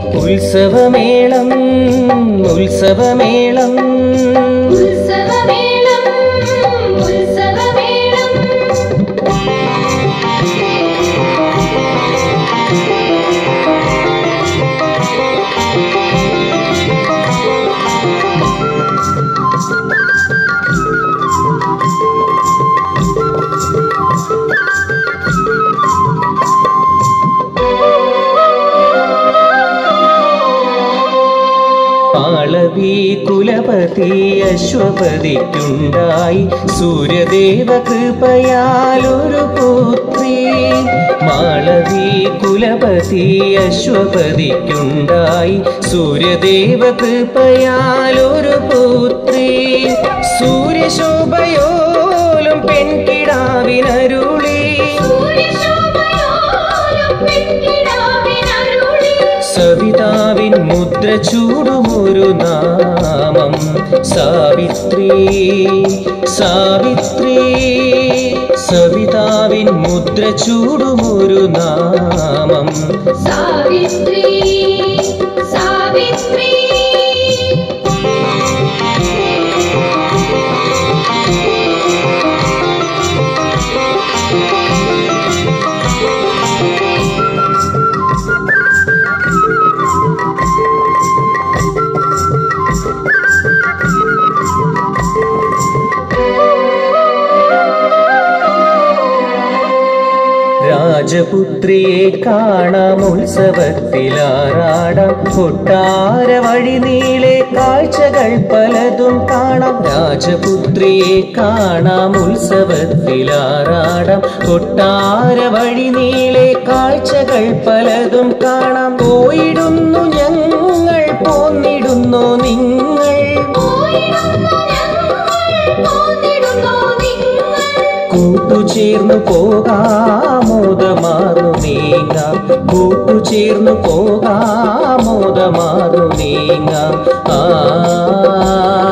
ഉത്സവമേളം ഉത്സവമേളം ഉത്സവമേളം ഉത്സവമേളം പാളവി കുലപതി അശ്വപതിക്കുണ്ടായി സൂര്യദേവ കൃപയാലൊരു പുത്രി മാളവി കുലപതി അശ്വപതിക്കുണ്ടായി സൂര്യദേവ കൃപയാലൊരു പുത്രി സൂര്യശോഭയോലും പെൺകിടാവിനരുളി സൂര്യശോഭയോലും പെൺകിടാവിനരുളി സവിതാവിൻ മുദ്ര ചൂടുമൊരു നാമം സാവിത്രി സാവിത്രി സവിതാവിൻ മുദ്ര ചൂടുമൊരു നാമം സാവിത്രി സാവിത്രി രാജപുത്രിയെ കാണാം ഉത്സവത്തിലാറാടാം കൊട്ടാര വഴി നീളെ കാഴ്ചകൾ പലതും കാണാം രാജപുത്രിയെ കാണാം ഉത്സവത്തിലാറാടാം കൊട്ടാര വഴി നീളെ കാഴ്ചകൾ പലതും കാണാം പോയിടുന്നു ഞങ്ങൾ പോന്നിടുന്നു നിങ്ങൾ പോയിടുന്നു ഞങ്ങൾ പോന്നിടുന്നു നിങ്ങൾ കൂട്ടുചേർന്നു പോകാമോദമാർന്നു നീങ്ങാം കൂട്ടുചേർന്നു പോകാമോദമാർന്നു നീങ്ങാം ആ